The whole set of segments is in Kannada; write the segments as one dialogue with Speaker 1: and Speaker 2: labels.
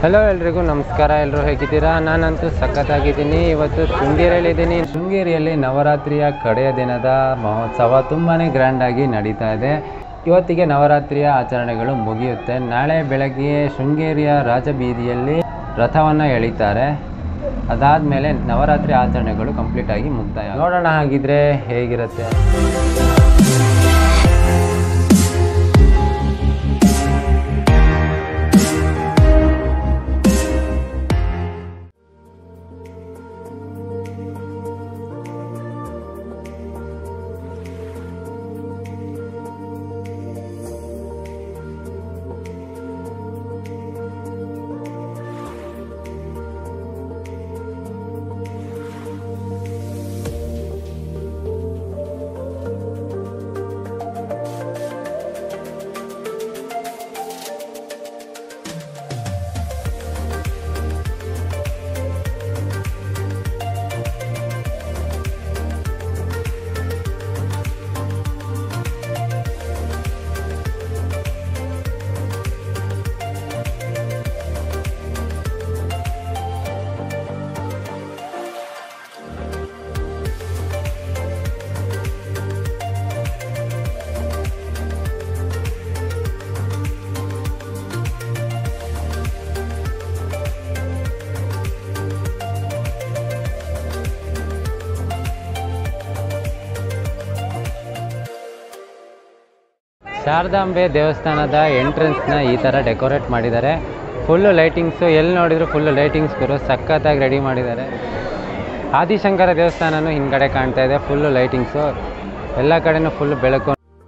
Speaker 1: ಹಲೋ ಎಲ್ರಿಗೂ ನಮಸ್ಕಾರ ಎಲ್ಲರೂ ಹೇಗಿದ್ದೀರಾ ನಾನಂತೂ ಸಖತ್ತಾಗಿದ್ದೀನಿ ಇವತ್ತು ಶೃಂಗೇರಿಯಲ್ಲಿದ್ದೀನಿ ಶೃಂಗೇರಿಯಲ್ಲಿ ನವರಾತ್ರಿಯ ಕಡೆಯ ದಿನದ ಮಹೋತ್ಸವ ತುಂಬಾ ಗ್ರ್ಯಾಂಡಾಗಿ ನಡೀತಾ ಇದೆ ಇವತ್ತಿಗೆ ನವರಾತ್ರಿಯ ಆಚರಣೆಗಳು ಮುಗಿಯುತ್ತೆ ನಾಳೆ ಬೆಳಗ್ಗೆ ಶೃಂಗೇರಿಯ ರಾಜಬೀದಿಯಲ್ಲಿ ರಥವನ್ನು ಎಳಿತಾರೆ ಅದಾದಮೇಲೆ ನವರಾತ್ರಿ ಆಚರಣೆಗಳು ಕಂಪ್ಲೀಟಾಗಿ ಮುಕ್ತಾಯ ನೋಡೋಣ ಹಾಗಿದ್ರೆ ಹೇಗಿರುತ್ತೆ ಶಾರದಾಂಬೆ ದೇವಸ್ಥಾನದ ಎಂಟ್ರೆನ್ಸ್ನ ಈ ಥರ ಡೆಕೋರೇಟ್ ಮಾಡಿದ್ದಾರೆ ಫುಲ್ಲು ಲೈಟಿಂಗ್ಸು ಎಲ್ಲಿ ನೋಡಿದ್ರು ಫುಲ್ಲು ಲೈಟಿಂಗ್ಸ್ ಗುರು ಸಖತ್ತಾಗಿ ರೆಡಿ ಮಾಡಿದ್ದಾರೆ ಆದಿಶಂಕರ ದೇವಸ್ಥಾನನೂ ಹಿಂದ್ಗಡೆ ಕಾಣ್ತಾ ಇದೆ ಫುಲ್ಲು ಲೈಟಿಂಗ್ಸು ಎಲ್ಲ ಕಡೆನೂ ಫುಲ್ ಬೆಳಕು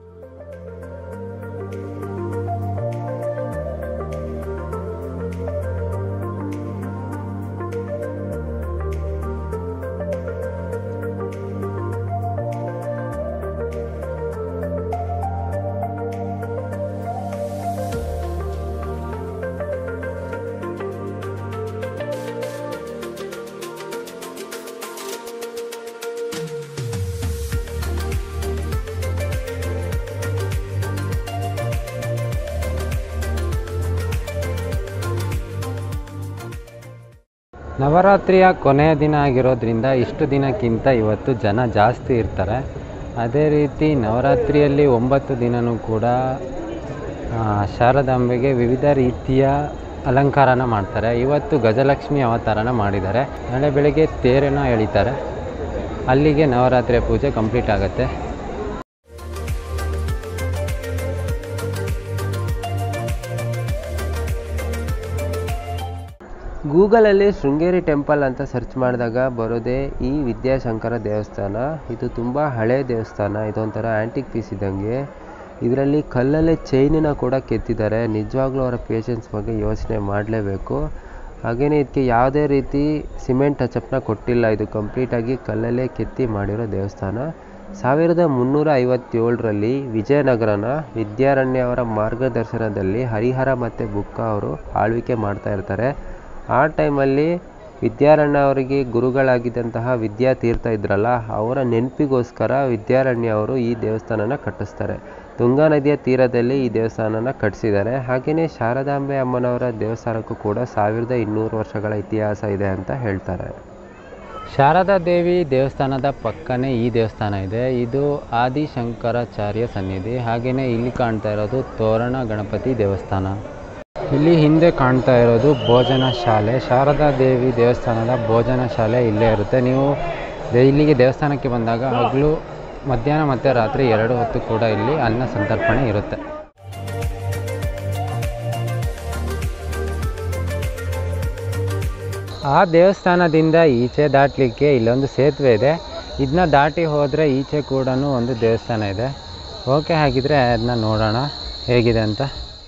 Speaker 1: ನವರಾತ್ರಿಯ ಕೊನೆಯ ದಿನ ಆಗಿರೋದ್ರಿಂದ ಇಷ್ಟು ದಿನಕ್ಕಿಂತ ಇವತ್ತು ಜನ ಜಾಸ್ತಿ ಇರ್ತಾರೆ ಅದೇ ರೀತಿ ನವರಾತ್ರಿಯಲ್ಲಿ ಒಂಬತ್ತು ದಿನವೂ ಕೂಡ ಆ, ಶಾರದಾಂಬೆಗೆ ವಿವಿಧ ರೀತಿಯ ಅಲಂಕಾರನ ಮಾಡ್ತಾರೆ ಇವತ್ತು ಗಜಲಕ್ಷ್ಮಿ ಅವತಾರನ ಮಾಡಿದ್ದಾರೆ ನಾಳೆ ಬೆಳಗ್ಗೆ ತೇರನ್ನು ಎಳಿತಾರೆ ಅಲ್ಲಿಗೆ ನವರಾತ್ರಿಯ ಪೂಜೆ ಕಂಪ್ಲೀಟ್ ಆಗುತ್ತೆ ಗೂಗಲಲ್ಲಿ ಶೃಂಗೇರಿ ಟೆಂಪಲ್ ಅಂತ ಸರ್ಚ್ ಮಾಡಿದಾಗ ಬರೋದೇ ಈ ವಿದ್ಯಾಶಂಕರ ದೇವಸ್ಥಾನ ಇದು ತುಂಬ ಹಳೆ ದೇವಸ್ಥಾನ ಇದೊಂಥರ ಆ್ಯಂಟಿಕ್ ಪೀಸ್ ಇದ್ದಂಗೆ ಇದರಲ್ಲಿ ಕಲ್ಲಲ್ಲೇ ಚೈನನ್ನ ಕೂಡ ಕೆತ್ತಿದ್ದಾರೆ ನಿಜವಾಗ್ಲೂ ಅವರ ಪೇಷನ್ಸ್ ಬಗ್ಗೆ ಯೋಚನೆ ಮಾಡಲೇಬೇಕು ಹಾಗೆಯೇ ಇದಕ್ಕೆ ಯಾವುದೇ ರೀತಿ ಸಿಮೆಂಟ್ ಟಚಪ್ನ ಕೊಟ್ಟಿಲ್ಲ ಇದು ಕಂಪ್ಲೀಟಾಗಿ ಕಲ್ಲಲ್ಲೇ ಕೆತ್ತಿ ಮಾಡಿರೋ ದೇವಸ್ಥಾನ ಸಾವಿರದ ಮುನ್ನೂರ ಐವತ್ತೇಳರಲ್ಲಿ ವಿಜಯನಗರನ ವಿದ್ಯಾರಣ್ಯ ಅವರ ಮಾರ್ಗದರ್ಶನದಲ್ಲಿ ಹರಿಹರ ಮತ್ತು ಬುಕ್ಕ ಅವರು ಆಳ್ವಿಕೆ ಮಾಡ್ತಾ ಇರ್ತಾರೆ ಆ ಟೈಮಲ್ಲಿ ವಿದ್ಯಾರಣ್ಯ ಅವರಿಗೆ ಗುರುಗಳಾಗಿದ್ದಂತಹ ವಿದ್ಯಾತೀರ್ಥ ಇದ್ರಲ್ಲ ಅವರ ನೆನಪಿಗೋಸ್ಕರ ವಿದ್ಯಾರಣ್ಯ ಅವರು ಈ ದೇವಸ್ಥಾನನ ಕಟ್ಟಿಸ್ತಾರೆ ತುಂಗಾ ನದಿಯ ತೀರದಲ್ಲಿ ಈ ದೇವಸ್ಥಾನನ ಕಟ್ಟಿಸಿದ್ದಾರೆ ಹಾಗೆಯೇ ಶಾರದಾಂಬೆ ಅಮ್ಮನವರ ದೇವಸ್ಥಾನಕ್ಕೂ ಕೂಡ ಸಾವಿರದ ಇನ್ನೂರು ವರ್ಷಗಳ ಇತಿಹಾಸ ಇದೆ ಅಂತ ಹೇಳ್ತಾರೆ ಶಾರದಾ ದೇವಿ ದೇವಸ್ಥಾನದ ಪಕ್ಕನೇ ಈ ದೇವಸ್ಥಾನ ಇದೆ ಇದು ಆದಿಶಂಕರಾಚಾರ್ಯ ಸನ್ನಿಧಿ ಹಾಗೆಯೇ ಇಲ್ಲಿ ಕಾಣ್ತಾ ಇರೋದು ತೋರಣ ಗಣಪತಿ ದೇವಸ್ಥಾನ ಇಲ್ಲಿ ಹಿಂದೆ ಕಾಣ್ತಾ ಇರೋದು ಭೋಜನ ಶಾಲೆ ಶಾರದಾ ದೇವಿ ದೇವಸ್ಥಾನದ ಭೋಜನ ಶಾಲೆ ಇಲ್ಲೇ ಇರುತ್ತೆ ನೀವು ದೇ- ಇಲ್ಲಿಗೆ ದೇವಸ್ಥಾನಕ್ಕೆ ಬಂದಾಗ ಹಗಲು ಮಧ್ಯಾಹ್ನ ಮತ್ತು ರಾತ್ರಿ ಎರಡು ಹೊತ್ತು ಕೂಡ ಇಲ್ಲಿ ಅನ್ನ ಸಂತರ್ಪಣೆ ಇರುತ್ತೆ ಆ ದೇವಸ್ಥಾನದಿಂದ ಈಚೆ ದಾಟಲಿಕ್ಕೆ ಇಲ್ಲೊಂದು ಸೇತುವೆ ಇದೆ ಇದನ್ನ ದಾಟಿ ಹೋದರೆ ಈಚೆ ಕೂಡ ಒಂದು ದೇವಸ್ಥಾನ ಇದೆ ಓಕೆ ಹಾಗಿದ್ರೆ ಅದನ್ನ ನೋಡೋಣ ಹೇಗಿದೆ ಅಂತ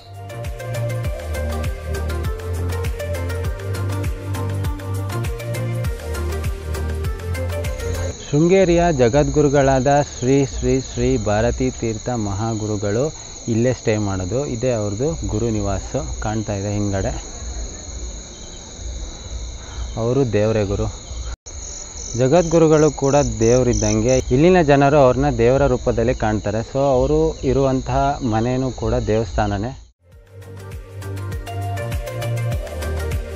Speaker 1: ಶೃಂಗೇರಿಯ ಜಗದ್ಗುರುಗಳಾದ ಶ್ರೀ ಶ್ರೀ ಶ್ರೀ ಭಾರತೀ ತೀರ್ಥ ಮಹಾಗುರುಗಳು ಇಲ್ಲೇ ಸ್ಟೇ ಮಾಡೋದು ಇದೇ ಅವ್ರದ್ದು ಗುರು ನಿವಾಸ ಕಾಣ್ತಾ ಇದೆ ಹಿಂದ್ಗಡೆ ಅವರು ದೇವರೇ ಗುರು ಜಗದ್ಗುರುಗಳು ಕೂಡ ದೇವರಿದ್ದಂಗೆ ಇಲ್ಲಿನ ಜನರು ಅವ್ರನ್ನ ದೇವರ ರೂಪದಲ್ಲಿ ಕಾಣ್ತಾರೆ ಸೊ ಅವರು ಇರುವಂತಹ ಮನೆಯೂ ಕೂಡ ದೇವಸ್ಥಾನನೇ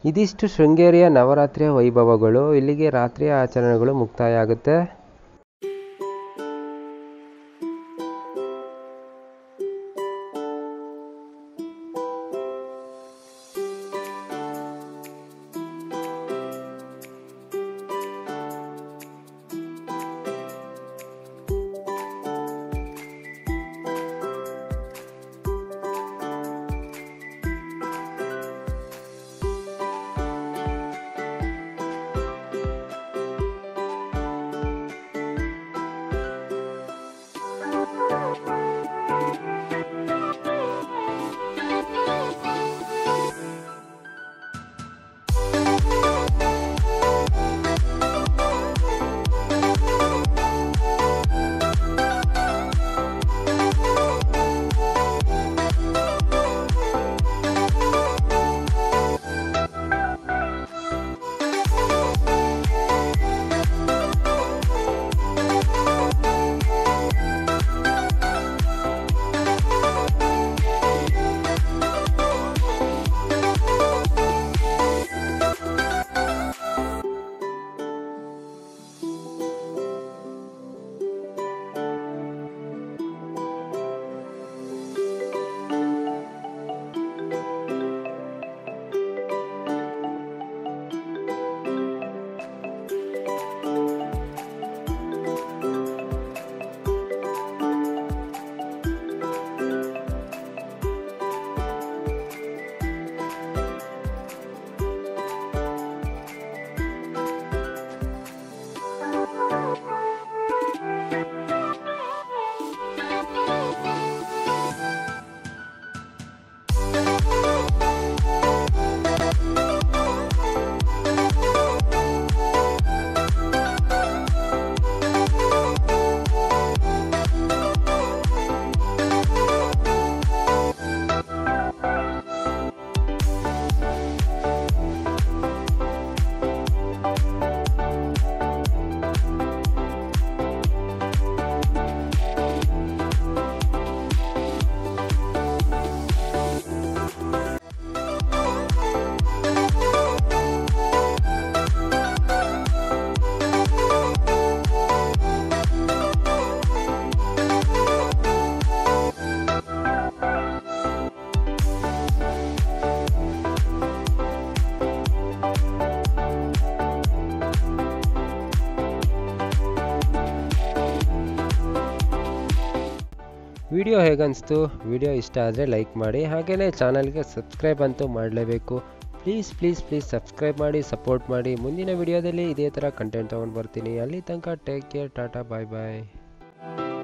Speaker 1: ಇದಿಷ್ಟು ಶೃಂಗೇರಿಯ ನವರಾತ್ರಿಯ ವೈಭವಗಳು ಇಲ್ಲಿಗೆ ರಾತ್ರಿಯ ಆಚರಣೆಗಳು ಮುಕ್ತಾಯ ಆಗುತ್ತೆ ವಿಡಿಯೋ ಹೇಗನ್ನಿಸ್ತು ವಿಡಿಯೋ ಇಷ್ಟ ಆದರೆ ಲೈಕ್ ಮಾಡಿ ಹಾಗೆಯೇ ಚಾನಲ್ಗೆ ಸಬ್ಸ್ಕ್ರೈಬ್ ಅಂತೂ ಮಾಡಲೇಬೇಕು ಪ್ಲೀಸ್ ಪ್ಲೀಸ್ ಪ್ಲೀಸ್ ಸಬ್ಸ್ಕ್ರೈಬ್ ಮಾಡಿ ಸಪೋರ್ಟ್ ಮಾಡಿ ಮುಂದಿನ ವಿಡಿಯೋದಲ್ಲಿ ಇದೇ ಥರ ಕಂಟೆಂಟ್ ತೊಗೊಂಡು ಬರ್ತೀನಿ ಅಲ್ಲಿ ತನಕ ಟೇಕ್ ಕೇರ್ ಟಾಟಾ ಬಾಯ್ ಬಾಯ್